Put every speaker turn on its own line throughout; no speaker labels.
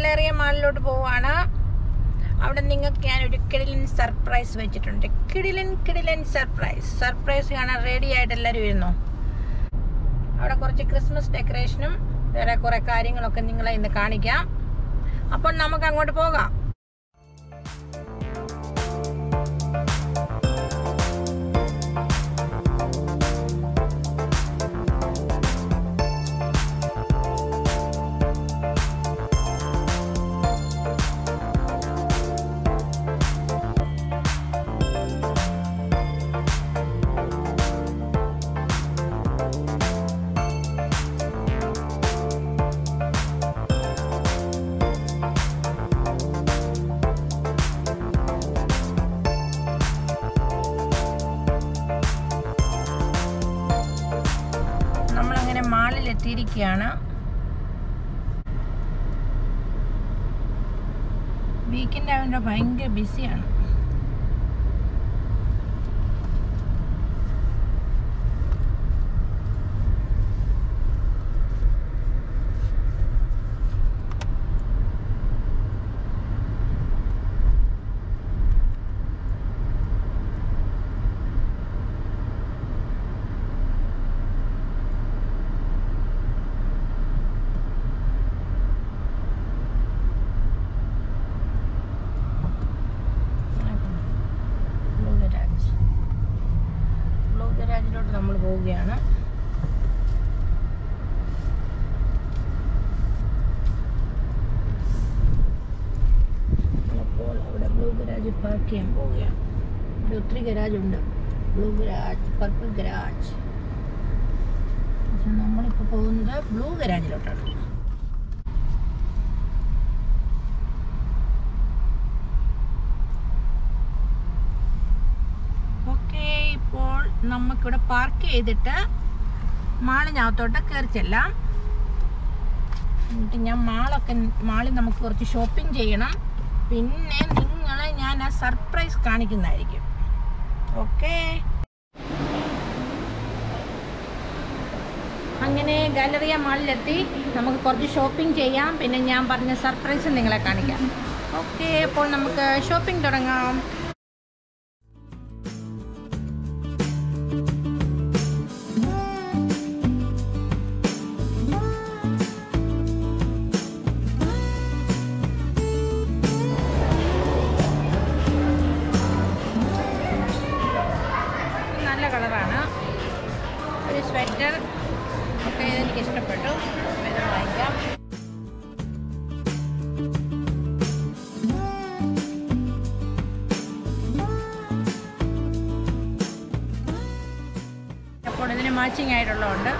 ഗാലറിയ മാളിലോട്ട് പോവാണ് അവിടെ നിങ്ങൾക്ക് ഞാൻ ഒരു കിടിലൻ സർപ്രൈസ് വെച്ചിട്ടുണ്ട് കിടിലൻ കിടിലൻ സർപ്രൈസ് സർപ്രൈസ് കാണാൻ റെഡി ആയിട്ട് എല്ലാവരും ഇരുന്നു അവിടെ കുറച്ച് ക്രിസ്മസ് ഡെക്കറേഷനും വേറെ കുറെ കാര്യങ്ങളൊക്കെ നിങ്ങളെ ഇന്ന് കാണിക്കാം അപ്പോൾ നമുക്ക് അങ്ങോട്ട് പോകാം നമ്മളങ്ങനെ മാളിൽ എത്തിയിരിക്കുകയാണ് വീക്കെൻഡ് ആയതുകൊണ്ട് ഭയങ്കര ബിസിയാണ് ബ്ലൂ ഗരാജ് ബ്ലൂ ഗരാജിലോട്ട് നമ്മൾ പോവുകയാണ് അപ്പോൾ അവിടെ ബ്ലൂ ഗരാജ് പാർക്ക് ചെയ്യാൻ പോവുകയാണ് ഇവിടെ ഒത്തിരി ഗരാജ് ഉണ്ട് ബ്ലൂ ഗരാജ് പർപ്പിൾ ഗരാജ് പക്ഷെ നമ്മളിപ്പോൾ പോകുന്നത് ബ്ലൂ ഗരാജിലോട്ടാണ് ഓക്കെ ഇപ്പോൾ നമുക്കിവിടെ പാർക്ക് ചെയ്തിട്ട് മാളിനകത്തോട്ട് കയറി ചെല്ലാം എന്നിട്ട് ഞാൻ മാളൊക്കെ മാളിൽ നമുക്ക് കുറച്ച് ഷോപ്പിംഗ് ചെയ്യണം പിന്നെ നിങ്ങളെ ഞാൻ ആ സർപ്രൈസ് കാണിക്കുന്നതായിരിക്കും ഓക്കെ അങ്ങനെ ഗാലറിയ മാളിലെത്തി നമുക്ക് കുറച്ച് ഷോപ്പിംഗ് ചെയ്യാം പിന്നെ ഞാൻ പറഞ്ഞ സർപ്രൈസ് നിങ്ങളെ കാണിക്കാം ഓക്കെ അപ്പോൾ നമുക്ക് ഷോപ്പിംഗ് തുടങ്ങാം നല്ല കളറാണ് ഒരു സ്വെറ്റർ ഒക്കെ എനിക്ക് ഇഷ്ടപ്പെട്ടു ഇത് വാങ്ങിക്കാം അപ്പോൾ ഇതിന് മാച്ചിങ് ആയിട്ടുള്ളതുണ്ട്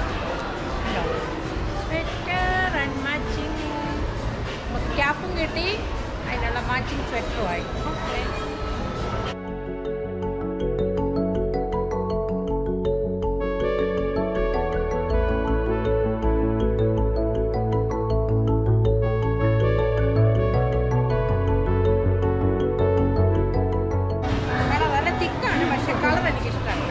സ്വെറ്റർ ആൻഡ് മാച്ചിങ് ക്യാപ്പും കിട്ടി അതിനുള്ള മാച്ചിങ് സ്വെറ്ററുമായി ഓക്കെ നല്ല നല്ല തിക്കാണ് പക്ഷെ കളർ എനിക്ക് ഇഷ്ടമാണ്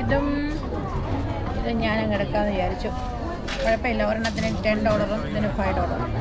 ഇതും ഇത് ഞാനും കിടക്കാമെന്ന് വിചാരിച്ചു കുഴപ്പമില്ല ഒരെണ്ണത്തിന് ടെൻ ഡോളറും ഇതിന് ഫൈവ് ഡോളറും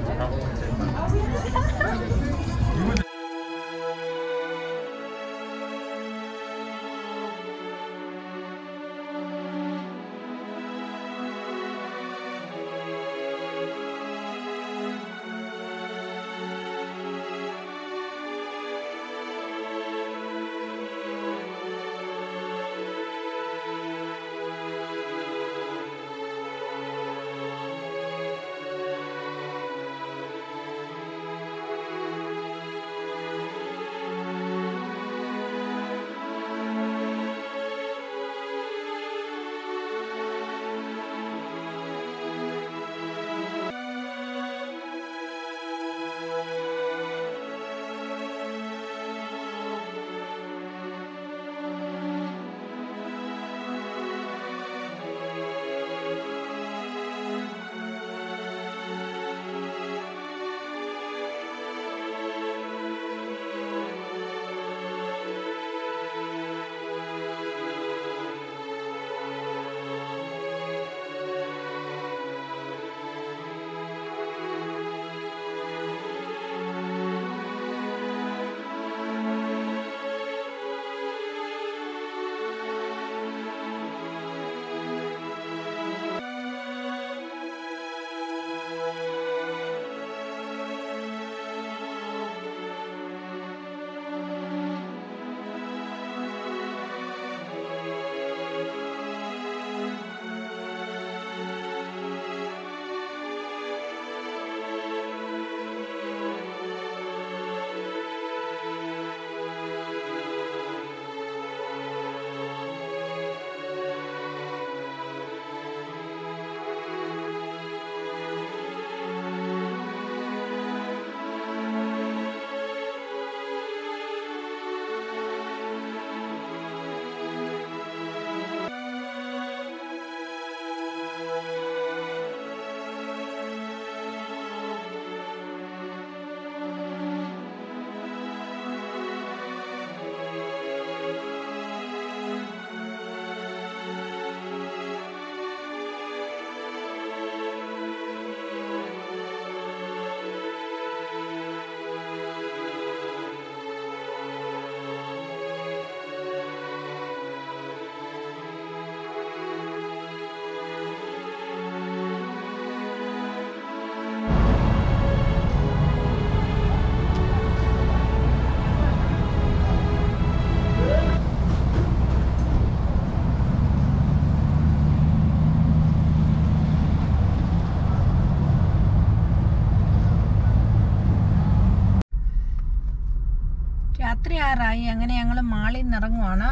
രാത്രി ആറായി അങ്ങനെ ഞങ്ങൾ മാളിൽ നിന്ന് ഇറങ്ങുവാണ്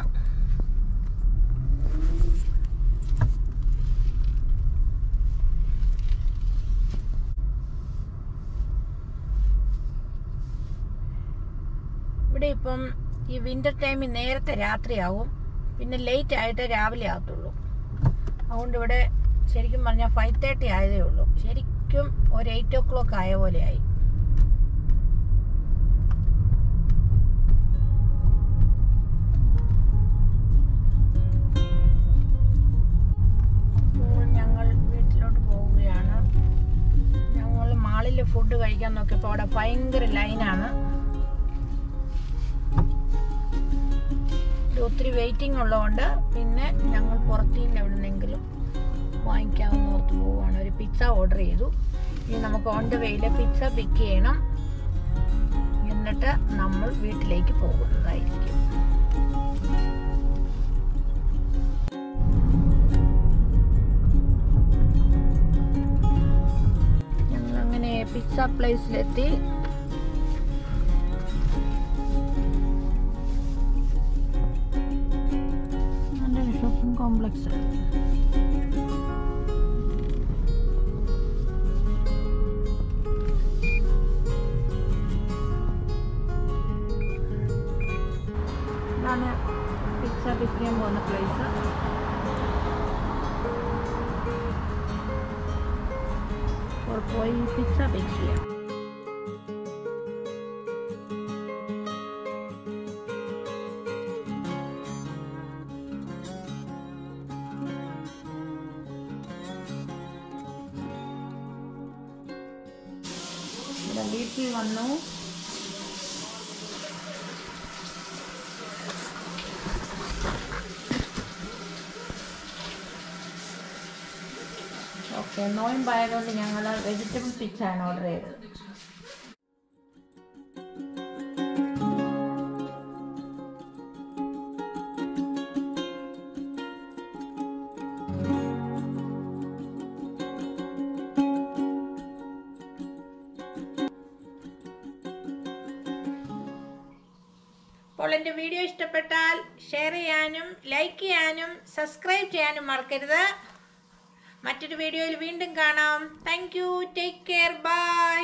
ഇവിടെ ഇപ്പം ഈ വിന്റർ ടൈമിൽ നേരത്തെ രാത്രിയാവും പിന്നെ ലേറ്റ് ആയിട്ട് രാവിലെ ആകത്തുള്ളൂ അതുകൊണ്ട് ഇവിടെ ശരിക്കും പറഞ്ഞാൽ ഫൈവ് തേർട്ടി ആയതേ ഉള്ളൂ ശരിക്കും ഒരു എയ്റ്റ് ഓ ക്ലോക്ക് ആയ പോലെയായി അപ്പോൾ ഞങ്ങൾ വീട്ടിലോട്ട് പോവുകയാണ് ഞങ്ങൾ മാളിൽ ഫുഡ് കഴിക്കാൻ നോക്കിയപ്പോൾ അവിടെ ഭയങ്കര ലൈനാണ് ഇത് ഒത്തിരി വെയിറ്റിംഗ് ഉള്ളതുകൊണ്ട് പിന്നെ ഞങ്ങൾ പുറത്തു നിന്ന് എവിടെന്നെങ്കിലും വാങ്ങിക്കാമെന്ന് ഓർത്ത് പോവുകയാണ് ഒരു പിസ്സ ഓർഡർ ചെയ്തു ഇനി നമുക്ക് ഓൺ ദ വേയിൽ പിസ്സ പിക്ക് ചെയ്യണം എന്നിട്ട് നമ്മൾ വീട്ടിലേക്ക് പോകുന്നതായിരിക്കും ഞങ്ങൾ അങ്ങനെ പിസ്സ പ്ലേസിലെത്തി നല്ലൊരു ഷോപ്പിംഗ് കോംപ്ലക്സ് ഇതാണ് പിസ്സ പിക്ക് ചെയ്യാൻ പോകുന്ന പ്ലേസ് അപ്പോൾ പോയി പിസ്സ പിക്ക് ചെയ്യാം വീട്ടിൽ വന്നു ഓക്കെ നോയമ്പായതുകൊണ്ട് ഞങ്ങൾ വെജിറ്റബിൾ പിച്ചാണ് ഓർഡർ ചെയ്തത് അപ്പോൾ എൻ്റെ വീഡിയോ ഇഷ്ടപ്പെട്ടാൽ ഷെയർ ചെയ്യാനും ലൈക്ക് ചെയ്യാനും സബ്സ്ക്രൈബ് ചെയ്യാനും മറക്കരുത് മറ്റൊരു വീഡിയോയിൽ വീണ്ടും കാണാം thank you take care by